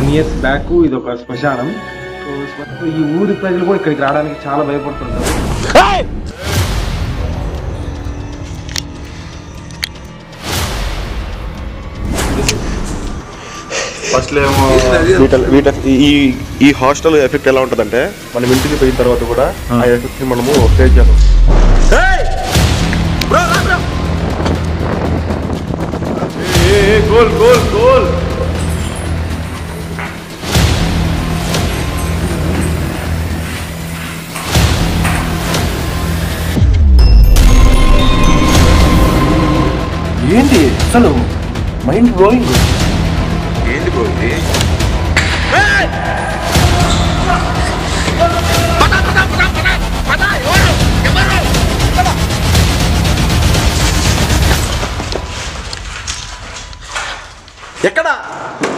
ten years back ఇది ఒక శ్మశానం సో శ్మ- ఈ ఊరి ప్రజలు కూడా ఇక్కడికి రావడానికి చాలా భయపడుతుంటారు ఫస్ట్ ఏమో వీట వీట ఈ ఈ హాస్టల్ ఎఫెక్ట్ ఎలా ఉంటుందంటే మనం ఇంటికి పోయిన తర్వాత కూడా ఆ ఎఫెక్ట్ ని మనము ఫేస్ చేస్తాం గోల్ గోల్ గోల్ ఏంటి అసలు మైండ్ బ్లోయింగ్ ఏంటి బ్రో ఇది ఎక్కడ